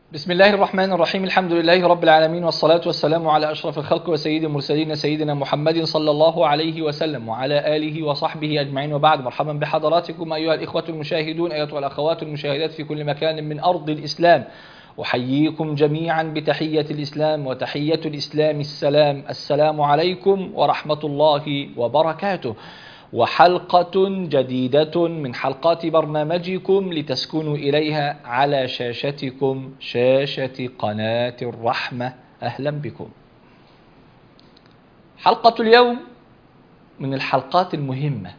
بسم الله الرحمن الرحيم الحمد لله رب العالمين والصلاة والسلام على أشرف الخلق وسيد المرسلين سيدنا محمد صلى الله عليه وسلم وعلى آله وصحبه أجمعين وبعد مرحبا بحضراتكم أيها الإخوة المشاهدون أيها الأخوات المشاهدات في كل مكان من أرض الإسلام أحييكم جميعا بتحية الإسلام وتحية الإسلام السلام السلام عليكم ورحمة الله وبركاته وحلقة جديدة من حلقات برنامجكم لتسكنوا إليها على شاشتكم شاشة قناة الرحمة أهلا بكم حلقة اليوم من الحلقات المهمة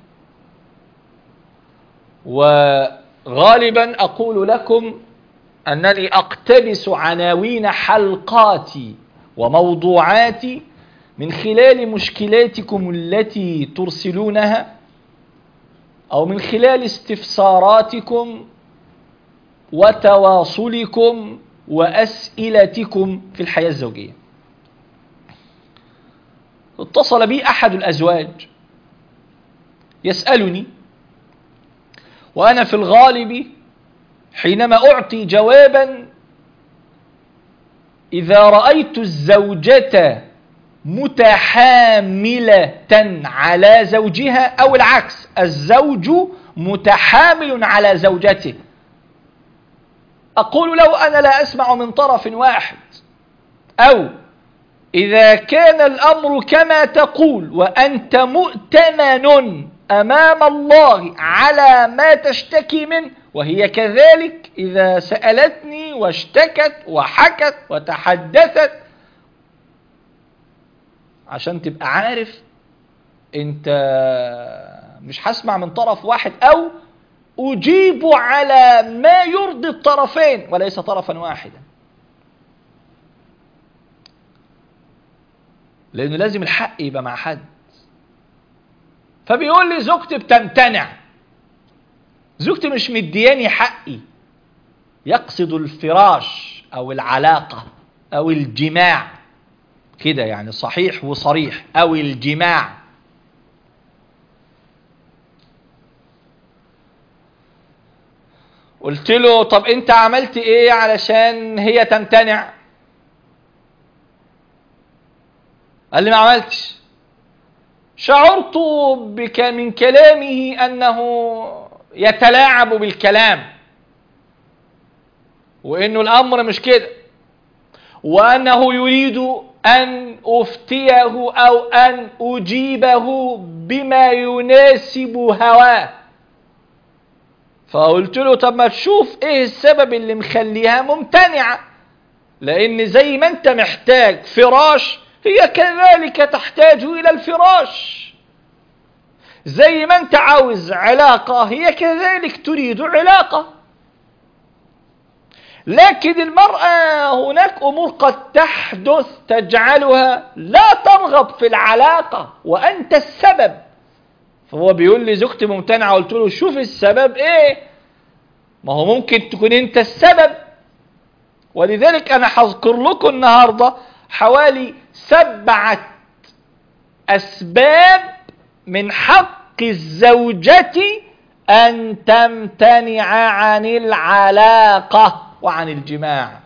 وغالبا أقول لكم أنني أقتبس عناوين حلقاتي وموضوعاتي من خلال مشكلاتكم التي ترسلونها أو من خلال استفساراتكم وتواصلكم وأسئلتكم في الحياة الزوجية اتصل بي أحد الأزواج يسألني وأنا في الغالب حينما أعطي جوابا إذا رأيت الزوجة متحاملة على زوجها أو العكس الزوج متحامل على زوجته أقول لو أنا لا أسمع من طرف واحد أو إذا كان الأمر كما تقول وأنت مؤتمن أمام الله على ما تشتكي منه وهي كذلك إذا سألتني واشتكت وحكت وتحدثت عشان تبقى عارف انت مش هسمع من طرف واحد او اجيب على ما يرضي الطرفين وليس طرفا واحدا لانه لازم الحق يبقى مع حد فبيقول لي زوجتي بتمتنع زوجتي مش مدياني حقي يقصد الفراش او العلاقه او الجماع كده يعني صحيح وصريح او الجماع قلت له طب انت عملت ايه علشان هي تمتنع قال لي ما عملتش شعرت بك من كلامه انه يتلاعب بالكلام وانه الامر مش كده وانه يريد أن أفتيه أو أن أجيبه بما يناسب هواه فقلت له طب ما تشوف ايه السبب اللي مخليها ممتنعة لان زي ما انت محتاج فراش هي كذلك تحتاج الى الفراش زي ما انت عاوز علاقة هي كذلك تريد علاقة لكن المرأة هناك أمور قد تحدث تجعلها لا ترغب في العلاقة وأنت السبب فهو بيقول لي زوجتي ممتنعة قلت له شوف السبب إيه ما هو ممكن تكون أنت السبب ولذلك أنا هذكر لكم النهاردة حوالي سبعة أسباب من حق الزوجة أن تمتنع عن العلاقة وعن الجماع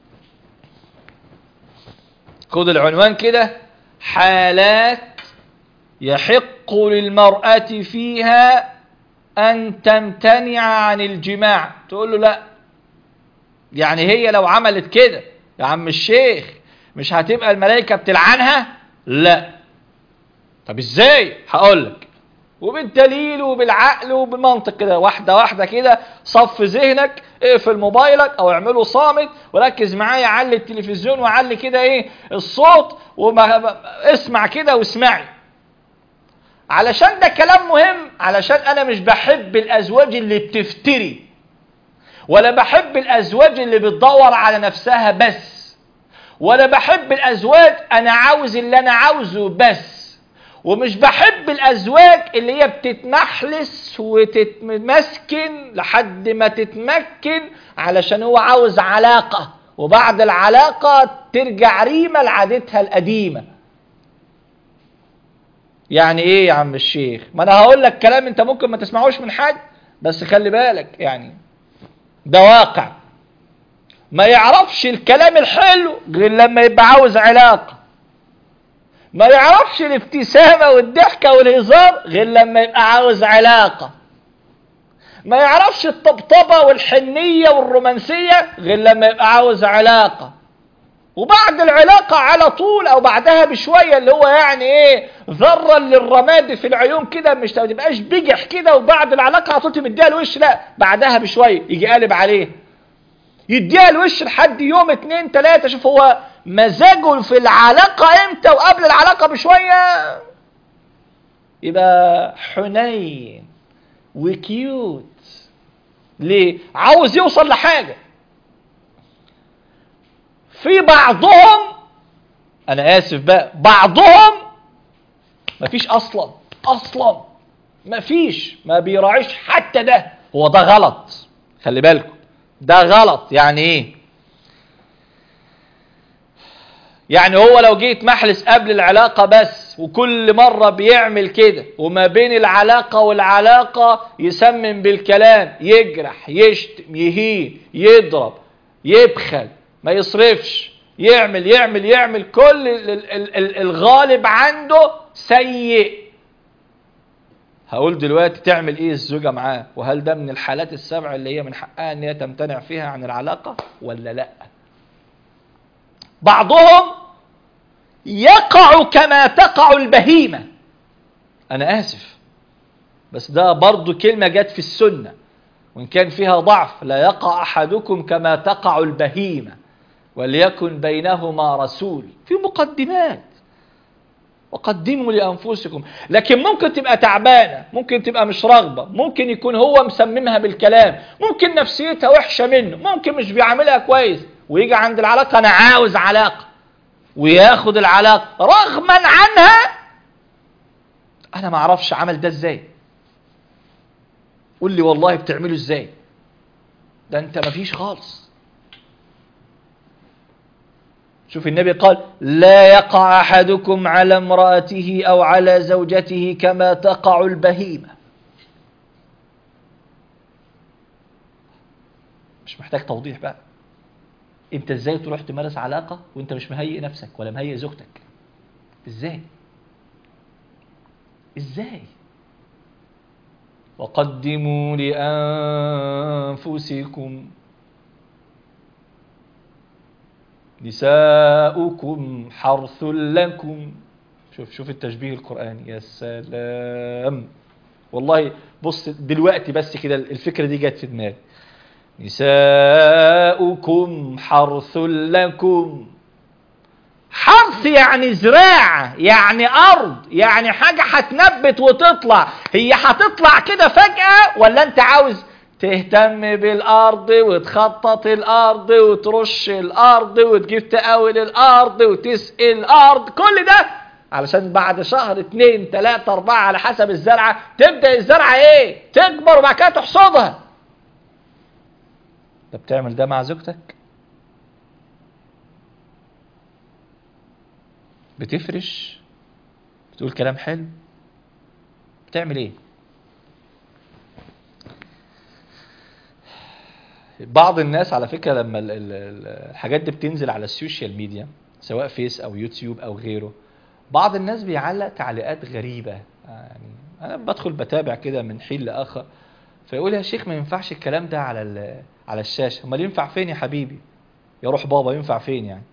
خد العنوان كده حالات يحق للمرأة فيها أن تمتنع عن الجماع تقول له لا يعني هي لو عملت كده يا عم الشيخ مش هتبقى الملائكة بتلعنها لا طب ازاي هقول لك وبالدليل وبالعقل وبالمنطق كده واحده واحده كده صف ذهنك اقفل موبايلك او اعمله صامت وركز معايا علي التلفزيون وعلي كده ايه الصوت وما اسمع كده واسمعي علشان ده كلام مهم علشان انا مش بحب الازواج اللي بتفتري ولا بحب الازواج اللي بتدور على نفسها بس ولا بحب الازواج انا عاوز اللي انا عاوزه بس ومش بحب الازواج اللي هي بتتمحلس وتتمسكن لحد ما تتمكن علشان هو عاوز علاقة وبعد العلاقة ترجع ريمة لعادتها القديمة يعني ايه يا عم الشيخ ما انا هقول لك كلام انت ممكن ما تسمعوش من حد بس خلي بالك يعني ده واقع ما يعرفش الكلام الحلو غير لما يبقى عاوز علاقة ما يعرفش الابتسامة والضحكة والهزار غير لما يبقى عاوز علاقة ما يعرفش الطبطبة والحنية والرومانسية غير لما يبقى عاوز علاقة وبعد العلاقة على طول أو بعدها بشوية اللي هو يعني إيه ذرة للرماد في العيون كده مش ما تبقاش بجح كده وبعد العلاقة على طول تمديها الوش لا بعدها بشوية يجي قالب عليه يديها الوش لحد يوم اتنين تلاتة شوف هو مزاجه في العلاقة امتى وقبل العلاقة بشوية يبقى حنين وكيوت ليه عاوز يوصل لحاجة في بعضهم انا اسف بقى بعضهم مفيش اصلا اصلا مفيش ما بيراعيش حتى ده هو ده غلط خلي بالكم ده غلط يعني ايه يعني هو لو جيت محلس قبل العلاقة بس وكل مرة بيعمل كده وما بين العلاقة والعلاقة يسمم بالكلام يجرح يشتم يهين يضرب يبخل ما يصرفش يعمل يعمل يعمل كل ال- ال- ال- الغالب عنده سيء هقول دلوقتي تعمل ايه الزوجة معاه وهل ده من الحالات السبع اللي هي من حقها ان هي تمتنع فيها عن العلاقة ولا لا بعضهم يقع كما تقع البهيمة انا اسف بس ده برضو كلمة جت في السنة وان كان فيها ضعف لا يقع احدكم كما تقع البهيمة وليكن بينهما رسول في مقدمات وقدموا لانفسكم لكن ممكن تبقى تعبانه ممكن تبقى مش راغبه ممكن يكون هو مسممها بالكلام ممكن نفسيتها وحشه منه ممكن مش بيعاملها كويس ويجي عند العلاقه انا عاوز علاقه وياخد العلاقه رغما عنها انا ما اعرفش عمل ده ازاي قول لي والله بتعمله ازاي ده انت مفيش خالص شوف النبي قال لا يقع احدكم على امراته او على زوجته كما تقع البهيمه مش محتاج توضيح بقى انت ازاي تروح تمارس علاقه وانت مش مهيئ نفسك ولا مهيئ زوجتك ازاي ازاي وقدموا لانفسكم نساؤكم حرث لكم شوف شوف التشبيه القرآني يا سلام والله بص دلوقتي بس كده الفكرة دي جت في دماغي نساؤكم حرث لكم حرث يعني زراعة يعني أرض يعني حاجة هتنبت وتطلع هي هتطلع كده فجأة ولا أنت عاوز تهتم بالأرض وتخطط الأرض وترش الأرض وتجيب تقاول الأرض وتسقي الأرض كل ده علشان بعد شهر اتنين تلاتة أربعة على حسب الزرعة تبدأ الزرعة إيه؟ تكبر وبعد كده تحصدها. أنت بتعمل ده مع زوجتك؟ بتفرش؟ بتقول كلام حلو؟ بتعمل إيه؟ بعض الناس على فكرة لما ال- ال- ال- الحاجات دي بتنزل على السوشيال ميديا سواء فيس او يوتيوب او غيره بعض الناس بيعلق تعليقات غريبة يعني انا بدخل بتابع كده من حين لاخر فيقول يا شيخ ما ينفعش الكلام ده على ال- على الشاشة امال ينفع فين يا حبيبي يا روح بابا ينفع فين يعني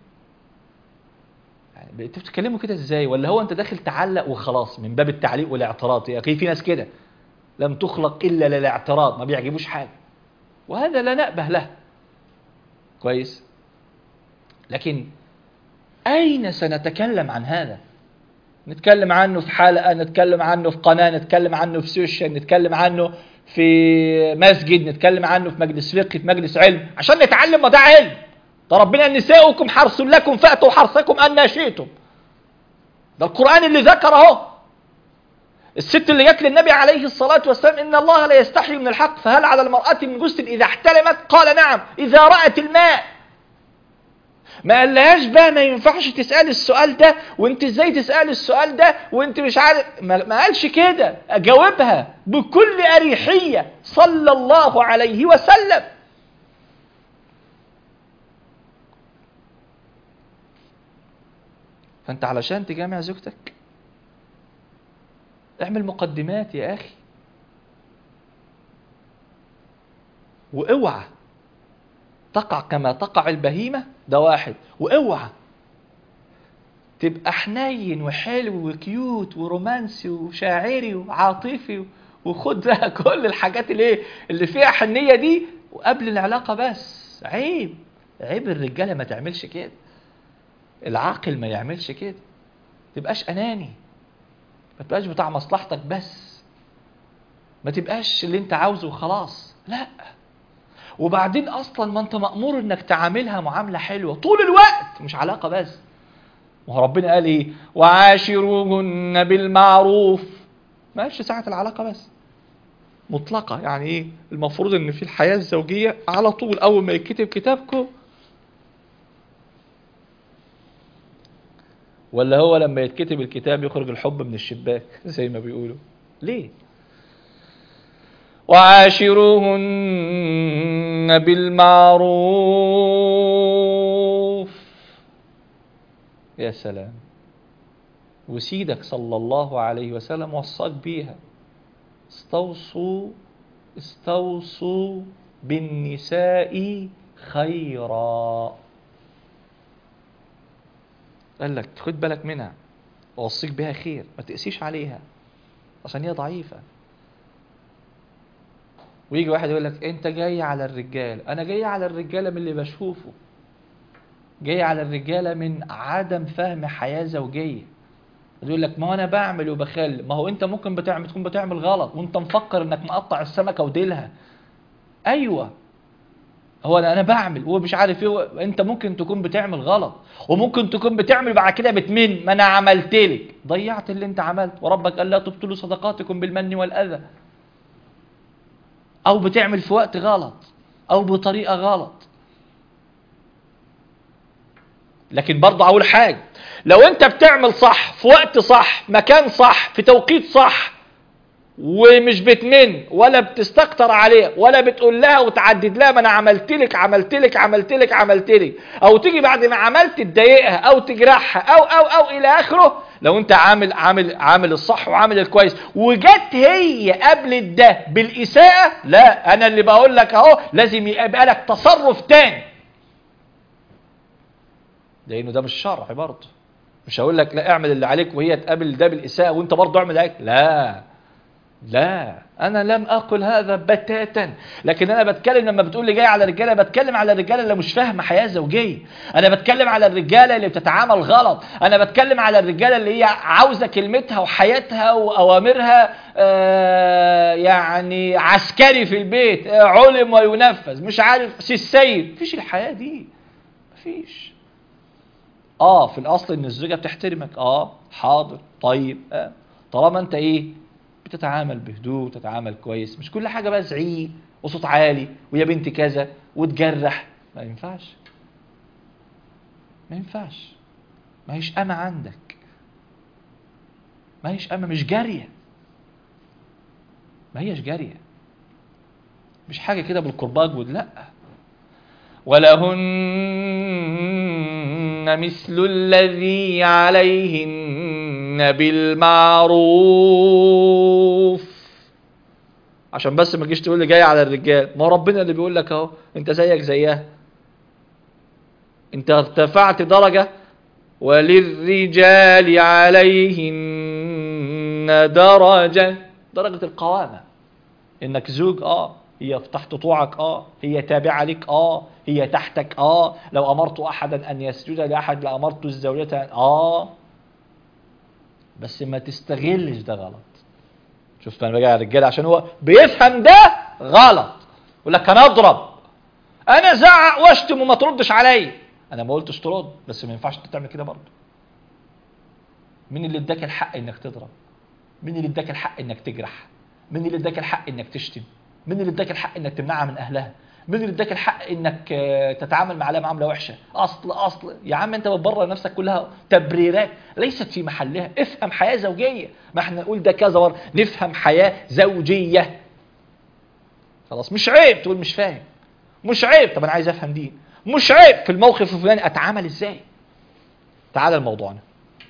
يعني انتوا بتتكلموا كده ازاي ولا هو انت داخل تعلق وخلاص من باب التعليق والاعتراض يا اخي في ناس كده لم تخلق الا للاعتراض ما بيعجبوش حاجه وهذا لا نأبه له كويس لكن أين سنتكلم عن هذا نتكلم عنه في حلقة نتكلم عنه في قناة نتكلم عنه في سوشيال نتكلم عنه في مسجد نتكلم عنه في مجلس فقه في مجلس علم عشان نتعلم ما ده علم ده ربنا نساؤكم حرث لكم فأتوا حرثكم أن شئتم ده القرآن اللي ذكر اهو الست اللي جت للنبي عليه الصلاة والسلام إن الله لا يستحي من الحق فهل على المرأة من غسل إذا احتلمت قال نعم إذا رأت الماء ما قالهاش بقى ما ينفعش تسأل السؤال ده وانت ازاي تسأل السؤال ده وانت مش عارف ما ما قالش كده اجاوبها بكل أريحية صلى الله عليه وسلم فانت علشان تجامع زوجتك اعمل مقدمات يا اخي واوعى تقع كما تقع البهيمة ده واحد واوعى تبقى حنين وحلو وكيوت ورومانسي وشاعري وعاطفي وخد بقى كل الحاجات اللي إيه؟ اللي فيها حنية دي وقبل العلاقة بس عيب عيب الرجالة ما تعملش كده العاقل ما يعملش كده تبقاش أناني ما تبقاش بتاع مصلحتك بس ما تبقاش اللي انت عاوزه وخلاص لا وبعدين اصلا ما انت مأمور انك تعاملها معاملة حلوة طول الوقت مش علاقة بس ما هو ربنا قال ايه وعاشروهن بالمعروف ما قالش ساعة العلاقة بس مطلقة يعني ايه المفروض ان في الحياة الزوجية على طول اول ما يتكتب كتابكم ولا هو لما يتكتب الكتاب يخرج الحب من الشباك زي ما بيقولوا ليه وعاشروهن بالمعروف يا سلام وسيدك صلى الله عليه وسلم وصاك بيها استوصوا استوصوا بالنساء خيرا قال لك خد بالك منها ووصيك بها خير ما تقسيش عليها عشان هي ضعيفة ويجي واحد يقول لك انت جاي على الرجال انا جاي على الرجالة من اللي بشوفه جاي على الرجالة من عدم فهم حياة زوجية يقول لك ما انا بعمل وبخلي ما هو انت ممكن بتعمل تكون بتعمل غلط وانت مفكر انك مقطع السمكة وديلها ايوه هو انا انا بعمل هو مش عارف ايه انت ممكن تكون بتعمل غلط وممكن تكون بتعمل بعد كده بتمن ما انا عملت لك ضيعت اللي انت عملت وربك قال لا تبطلوا صدقاتكم بالمن والاذى او بتعمل في وقت غلط او بطريقه غلط لكن برضه اقول حاجه لو انت بتعمل صح في وقت صح مكان صح في توقيت صح ومش بتمن ولا بتستكتر عليها ولا بتقول لها وتعدد لها ما انا عملت لك عملت لك عملت لك عملت لك او تيجي بعد ما عملت تضايقها او تجرحها او او او الى اخره لو انت عامل عامل عامل الصح وعامل الكويس وجت هي قبلت ده بالاساءه لا انا اللي بقول لك اهو لازم يبقى لك تصرف تاني لانه ده مش شرع برضه مش هقول لك لا اعمل اللي عليك وهي تقابل ده بالاساءه وانت برضه اعمل عليك لا لا انا لم اقل هذا بتاتا لكن انا بتكلم لما بتقول لي جاي على الرجاله بتكلم على الرجاله اللي مش فاهمه حياه زوجيه انا بتكلم على الرجاله اللي بتتعامل غلط انا بتكلم على الرجاله اللي هي عاوزه كلمتها وحياتها واوامرها آه يعني عسكري في البيت آه علم وينفذ مش عارف سي السيد مفيش الحياه دي مفيش اه في الاصل ان الزوجه بتحترمك اه حاضر طيب آه. طالما انت ايه بتتعامل بهدوء تتعامل كويس مش كل حاجه بقى زعيق وصوت عالي ويا بنت كذا وتجرح ما ينفعش ما ينفعش ما هيش أما عندك ما هيش أما مش جارية ما هيش جارية مش حاجة كده بالقرباج ود لا ولهن مثل الذي عليهن بالمعروف عشان بس ما تجيش تقول لي جاي على الرجال ما ربنا اللي بيقول لك اهو انت زيك زيها انت ارتفعت درجة وللرجال عليهن درجة درجة القوامة انك زوج اه هي تحت طوعك اه هي تابعة لك اه هي تحتك اه لو امرت احدا ان يسجد لاحد لامرت الزوجة اه بس ما تستغلش ده غلط شفت انا باجي على الرجاله عشان هو بيفهم ده غلط يقول لك انا اضرب انا زعق واشتم وما تردش عليا انا ما قلتش ترد بس ما ينفعش تعمل كده برضه مين اللي اداك الحق انك تضرب مين اللي اداك الحق انك تجرح مين اللي اداك الحق انك تشتم مين اللي اداك الحق انك تمنعها من اهلها مين اللي اداك الحق انك تتعامل معاها معامله وحشه اصل اصل يا عم انت بتبرر نفسك كلها تبريرات ليست في محلها افهم حياه زوجيه ما احنا نقول ده كذا ور نفهم حياه زوجيه خلاص مش عيب تقول مش فاهم مش عيب طب انا عايز افهم دين مش عيب في الموقف الفلاني اتعامل ازاي تعال لموضوعنا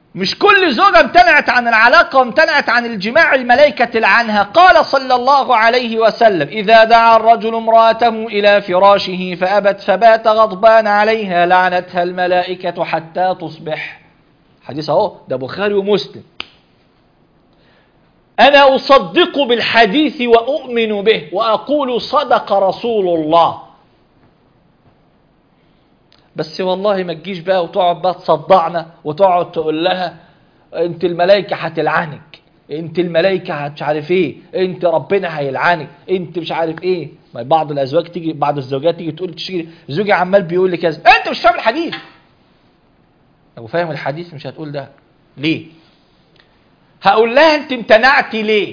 مش كل زوجة امتنعت عن العلاقة وامتنعت عن الجماع الملائكة تلعنها قال صلى الله عليه وسلم إذا دعا الرجل امرأته إلى فراشه فأبت فبات غضبان عليها لعنتها الملائكة حتى تصبح حديث اهو ده بخاري ومسلم أنا أصدق بالحديث وأؤمن به وأقول صدق رسول الله بس والله ما تجيش بقى وتقعد بقى تصدعنا وتقعد تقول لها انت الملائكة هتلعنك انت الملائكة مش عارف ايه انت ربنا هيلعنك انت مش عارف ايه ما بعض الازواج تيجي بعض الزوجات تيجي تقول تشتكي زوجي عمال بيقول لي كذا انت مش فاهم الحديث لو فاهم الحديث مش هتقول ده ليه هقول لها انت امتنعتي ليه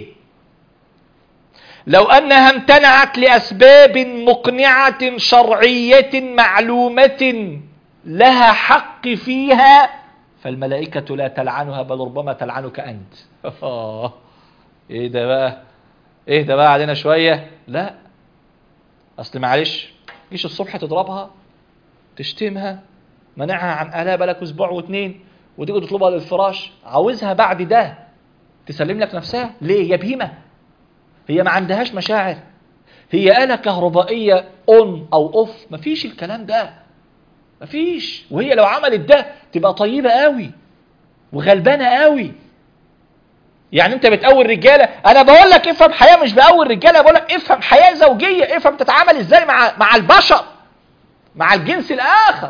لو انها امتنعت لاسباب مقنعه شرعيه معلومه لها حق فيها فالملائكه لا تلعنها بل ربما تلعنك انت ايه ده بقى ايه ده بقى علينا شويه لا اصل معلش جيش الصبح تضربها تشتمها منعها عن اهلها بقالك اسبوع واتنين وتيجي تطلبها للفراش عاوزها بعد ده تسلم لك نفسها ليه يا بهيمه هي ما عندهاش مشاعر هي آلة كهربائية اون او اوف مفيش الكلام ده مفيش وهي لو عملت ده تبقى طيبة قوي وغلبانة قوي يعني انت بتقوي رجاله انا بقول لك افهم حياه مش بقوي رجاله بقول لك افهم حياه زوجيه افهم تتعامل ازاي مع مع البشر مع الجنس الاخر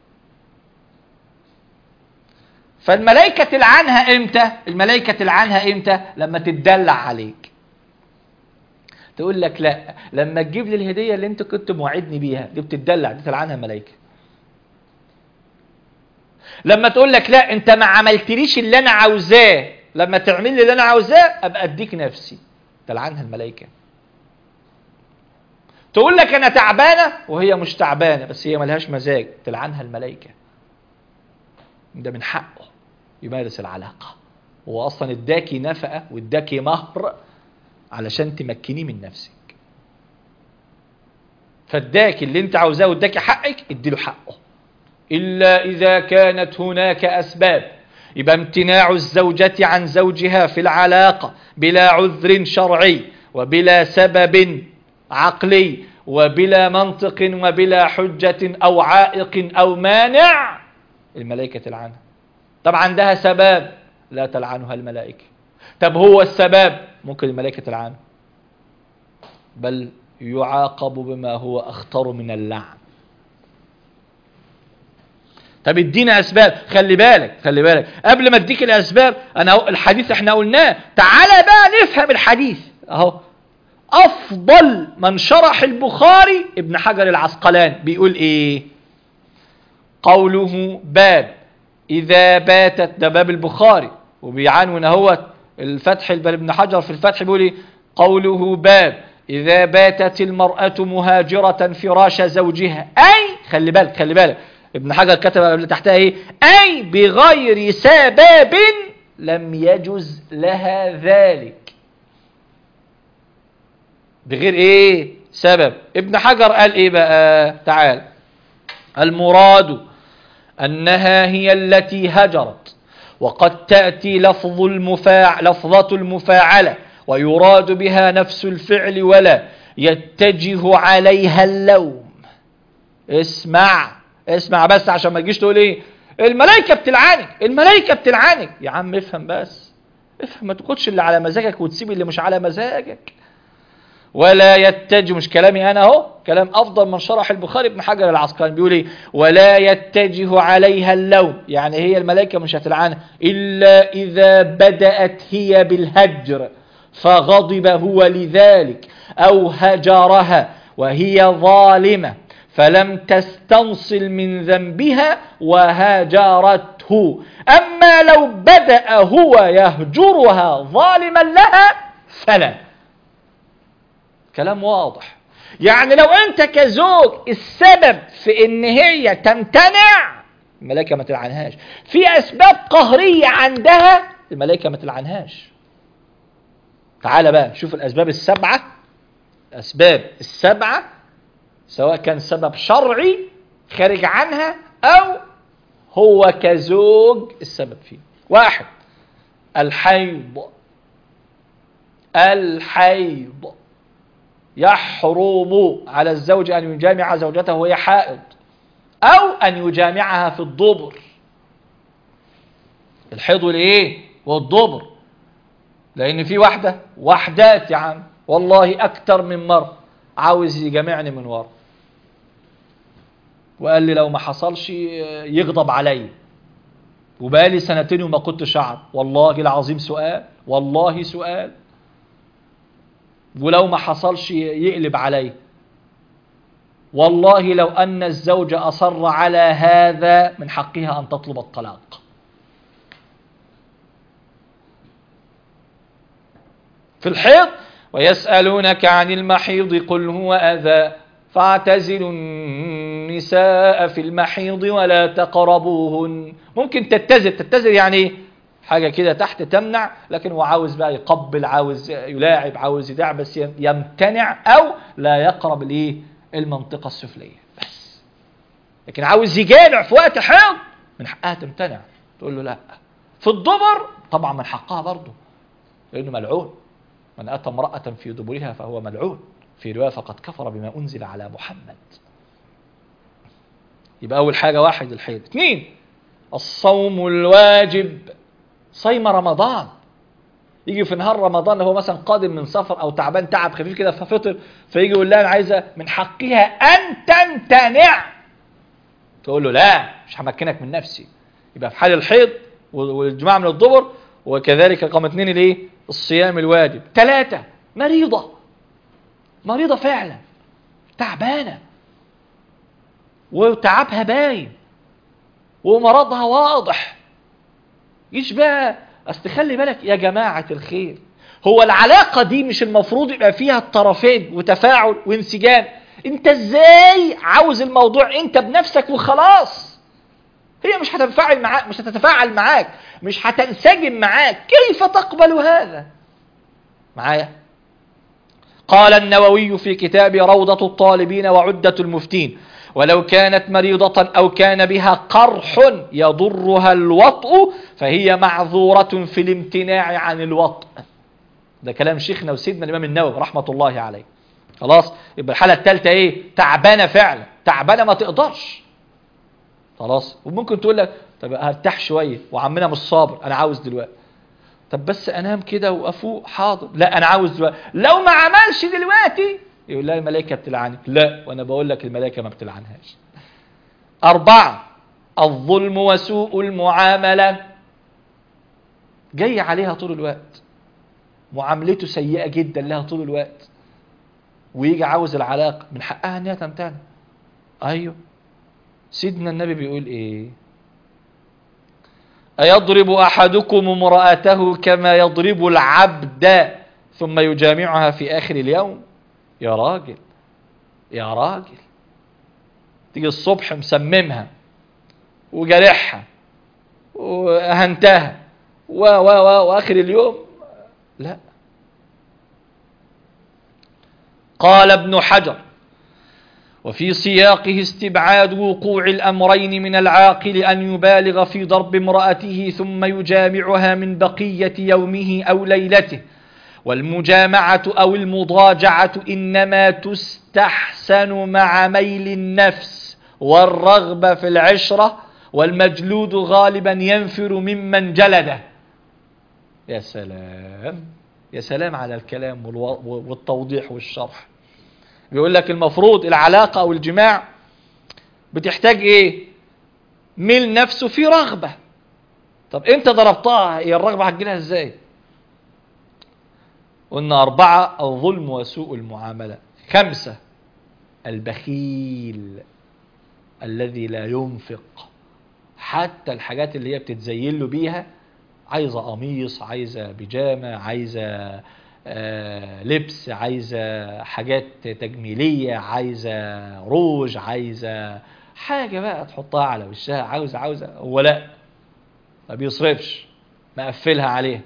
فالملائكة تلعنها امتى؟ الملائكة تلعنها امتى؟ لما تتدلع عليك. تقول لك لا لما تجيب لي الهدية اللي انت كنت موعدني بيها دي بتتدلع دي تلعنها الملائكة. لما تقول لك لا انت ما عملتليش اللي انا عاوزاه لما تعمل لي اللي انا عاوزاه ابقى اديك نفسي تلعنها الملائكة. تقول لك انا تعبانة وهي مش تعبانة بس هي ملهاش مزاج تلعنها الملائكة. ده من حقه يمارس العلاقة هو أصلا اداكي نفقة واداكي مهر علشان تمكنيه من نفسك فاداكي اللي انت عاوزاه واداكي حقك اديله حقه إلا إذا كانت هناك أسباب يبقى امتناع الزوجة عن زوجها في العلاقة بلا عذر شرعي وبلا سبب عقلي وبلا منطق وبلا حجة أو عائق أو مانع الملائكة تلعنها طب عندها سبب لا تلعنها الملائكة طب هو السبب ممكن الملائكة تلعنه بل يعاقب بما هو أخطر من اللعن طب ادينا اسباب خلي بالك خلي بالك قبل ما اديك الاسباب انا الحديث احنا قلناه تعالى بقى نفهم الحديث اهو افضل من شرح البخاري ابن حجر العسقلان بيقول ايه قوله باب إذا باتت ده باب البخاري وبيعنون هو الفتح ابن حجر في الفتح بيقول إيه؟ قوله باب إذا باتت المرأة مهاجرة فراش زوجها أي خلي بالك خلي بالك ابن حجر كتب قبل تحتها إيه أي بغير سبب لم يجز لها ذلك بغير إيه سبب ابن حجر قال إيه بقى تعال المراد أنها هي التي هجرت وقد تأتي لفظ المفاع لفظة المفاعلة ويراد بها نفس الفعل ولا يتجه عليها اللوم اسمع اسمع بس عشان ما تجيش تقول ايه الملائكة بتلعنك الملائكة بتلعنك يا عم افهم بس افهم ما تاخدش اللي على مزاجك وتسيب اللي مش على مزاجك ولا يتجه مش كلامي انا اهو كلام افضل من شرح البخاري ابن حجر العسقلاني بيقول ايه ولا يتجه عليها اللوم يعني هي الملائكه مش هتلعنها الا اذا بدات هي بالهجر فغضب هو لذلك او هجرها وهي ظالمه فلم تستنصل من ذنبها وهاجرته اما لو بدا هو يهجرها ظالما لها فلا كلام واضح يعني لو انت كزوج السبب في ان هي تمتنع الملائكة ما تلعنهاش في اسباب قهرية عندها الملائكة ما تلعنهاش تعال بقى شوف الاسباب السبعة الاسباب السبعة سواء كان سبب شرعي خارج عنها او هو كزوج السبب فيه واحد الحيض الحيض يحرم على الزوج أن يجامع زوجته وهي حائض أو أن يجامعها في الدبر الحيض والإيه والدبر لأن في واحدة وحدات يا عم والله أكتر من مرة عاوز يجامعني من ورا وقال لي لو ما حصلش يغضب عليا وبقالي سنتين وما كنتش اعرف والله العظيم سؤال والله سؤال ولو ما حصلش يقلب عليا والله لو أن الزوج أصر على هذا من حقها أن تطلب الطلاق في الحيض ويسألونك عن المحيض قل هو أذى فاعتزلوا النساء في المحيض ولا تقربوهن ممكن تتزل تتزل يعني ايه حاجة كده تحت تمنع لكن هو عاوز بقى يقبل عاوز يلاعب عاوز يدع بس يمتنع أو لا يقرب الايه المنطقة السفلية بس لكن عاوز يجامع في وقت حيض من حقها تمتنع تقول له لا في الدبر طبعا من حقها برضه لأنه ملعون من أتى امرأة في دبرها فهو ملعون في رواية فقد كفر بما أنزل على محمد يبقى أول حاجة واحد الحيض اثنين الصوم الواجب صيم رمضان يجي في نهار رمضان هو مثلا قادم من سفر او تعبان تعب خفيف كده ففطر فيجي يقول لها انا عايزه من حقها ان تمتنع تقول له لا مش همكنك من نفسي يبقى في حال الحيض والجماعه من الدبر وكذلك رقم اثنين الايه الصيام الواجب ثلاثه مريضه مريضه فعلا تعبانه وتعبها باين ومرضها واضح ايش بقى اصل خلي بالك يا جماعة الخير هو العلاقة دي مش المفروض يبقى فيها الطرفين وتفاعل وانسجام انت ازاي عاوز الموضوع انت بنفسك وخلاص هي مش هتتفاعل معاك مش هتتفاعل معاك مش هتنسجم معاك كيف تقبل هذا معايا قال النووي في كتاب روضة الطالبين وعدة المفتين ولو كانت مريضة أو كان بها قرح يضرها الوطء فهي معذورة في الامتناع عن الوطء ده كلام شيخنا وسيدنا الإمام النووي رحمة الله عليه خلاص يبقى الحالة الثالثة إيه تعبانة فعلا تعبانة ما تقدرش خلاص وممكن تقول لك طب هرتاح شوية وعمنا مش صابر أنا عاوز دلوقتي طب بس أنام كده وأفوق حاضر لا أنا عاوز دلوقتي لو ما عملش دلوقتي يقول لها الملائكة بتلعنك لا وأنا بقول لك الملائكة ما بتلعنهاش أربعة الظلم وسوء المعاملة جاي عليها طول الوقت معاملته سيئة جدا لها طول الوقت ويجي عاوز العلاقة من حقها ان هي تمتنع ايوه سيدنا النبي بيقول ايه أيضرب أحدكم امرأته كما يضرب العبد ثم يجامعها في آخر اليوم يا راجل يا راجل تيجي الصبح مسممها وجرحها وأهنتها و و و وآخر اليوم لا قال ابن حجر وفي سياقه استبعاد وقوع الأمرين من العاقل أن يبالغ في ضرب امرأته ثم يجامعها من بقية يومه أو ليلته والمجامعة أو المضاجعة إنما تستحسن مع ميل النفس والرغبة في العشرة والمجلود غالبا ينفر ممن جلده يا سلام يا سلام على الكلام والتوضيح والشرح بيقول لك المفروض العلاقة أو الجماع بتحتاج إيه ميل نفسه في رغبة طب أنت ضربتها هي الرغبة هتجيلها إزاي قلنا أربعة الظلم وسوء المعاملة خمسة البخيل الذي لا ينفق حتى الحاجات اللي هي بتتزين له بيها عايزة قميص عايزة بيجامة عايزة آه لبس عايزة حاجات تجميلية عايزة روج عايزة حاجة بقى تحطها على وشها عاوزة عاوزة هو لا ما بيصرفش مقفلها عليها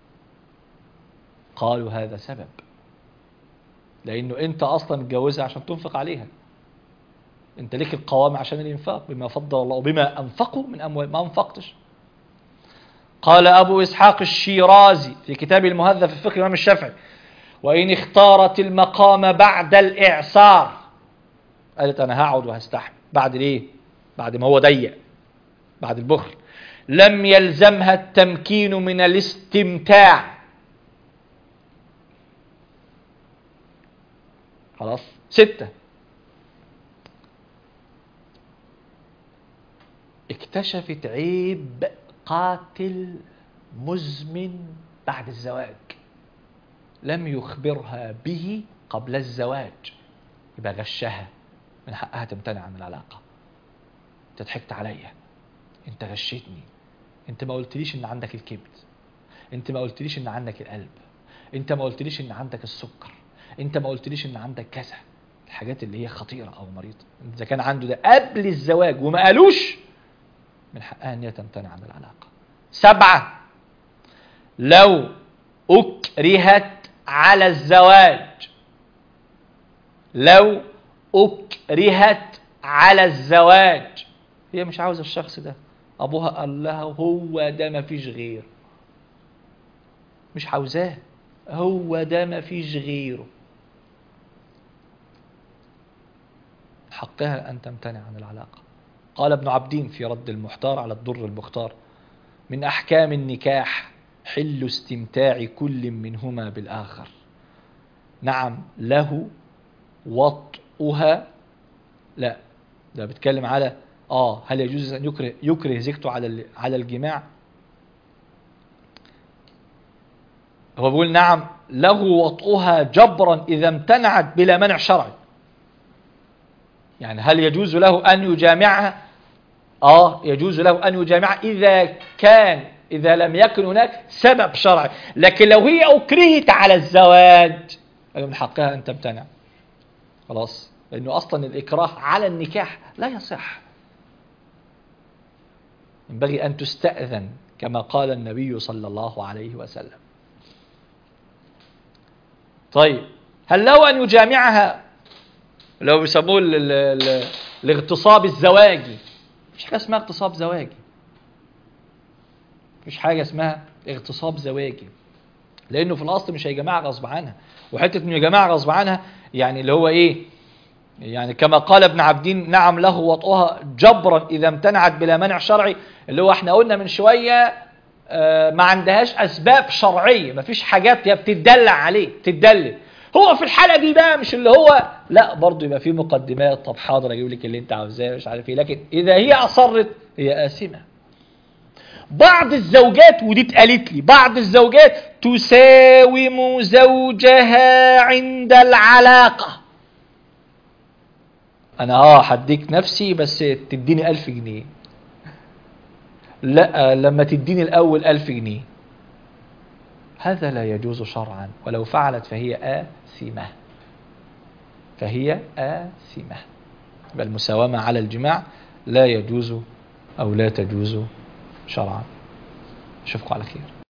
قالوا هذا سبب لانه انت اصلا متجوزها عشان تنفق عليها انت ليك القوام عشان الانفاق بما فضل الله وبما انفقوا من اموال ما انفقتش قال أبو إسحاق الشيرازي في كتاب المهذب في فقه الإمام الشافعي وإن اختارت المقام بعد الإعسار قالت أنا هقعد وهستحمل بعد ليه؟ بعد ما هو ضيق بعد البخل لم يلزمها التمكين من الاستمتاع خلاص ستة اكتشفت عيب قاتل مزمن بعد الزواج لم يخبرها به قبل الزواج يبقى غشها من حقها تمتنع عن العلاقة انت ضحكت عليا انت غشيتني انت ما قلتليش ان عندك الكبد انت ما قلتليش ان عندك القلب انت ما قلتليش ان عندك السكر انت ما قلتليش ان عندك كذا الحاجات اللي هي خطيرة او مريضة اذا كان عنده ده قبل الزواج وما قالوش من حقها ان هي تمتنع عن العلاقة سبعة لو أكرهت على الزواج لو أكرهت على الزواج هي مش عاوزة الشخص ده أبوها قال لها هو ده ما فيش غير مش عاوزاه هو ده ما فيش غيره حقها أن تمتنع عن العلاقة قال ابن عبدين في رد المحتار على الضر المختار من أحكام النكاح حل استمتاع كل منهما بالآخر نعم له وطئها لا ده بيتكلم على اه هل يجوز ان يكره يكره زوجته على ال- على الجماع هو بيقول نعم له وطئها جبرا اذا امتنعت بلا منع شرعي يعني هل يجوز له ان يجامعها اه يجوز له ان يجامعها اذا كان اذا لم يكن هناك سبب شرعي لكن لو هي اكرهت على الزواج فمن من حقها ان تمتنع خلاص لانه اصلا الاكراه على النكاح لا يصح ينبغي ان تستاذن كما قال النبي صلى الله عليه وسلم طيب هل له ان يجامعها لو بيسموه ال- ال- ال- الاغتصاب الزواجي مفيش حاجه اسمها اغتصاب زواجي مفيش حاجه اسمها اغتصاب زواجي لانه في الاصل مش هيجمعها غصب عنها وحته انه يجمعها غصب عنها يعني اللي هو ايه يعني كما قال ابن عبدين نعم له وطئها جبرا اذا امتنعت بلا منع شرعي اللي هو احنا قلنا من شويه آه، ما عندهاش اسباب شرعيه ما فيش حاجات هي بتدلع عليه بتدلل هو في الحاله دي بقى مش اللي هو لا برضه يبقى في مقدمات طب حاضر اجيب لك اللي انت عاوزاه مش عارف ايه لكن اذا هي اصرت هي اثمه بعض الزوجات ودي اتقالت لي بعض الزوجات تساوم زوجها عند العلاقة انا اه هديك نفسي بس تديني ألف جنيه لا لما تديني الاول ألف جنيه هذا لا يجوز شرعا ولو فعلت فهي آثمة فهي آثمة يبقى المساومة على الجماع لا يجوز أو لا تجوز شرعا أشوفكم على خير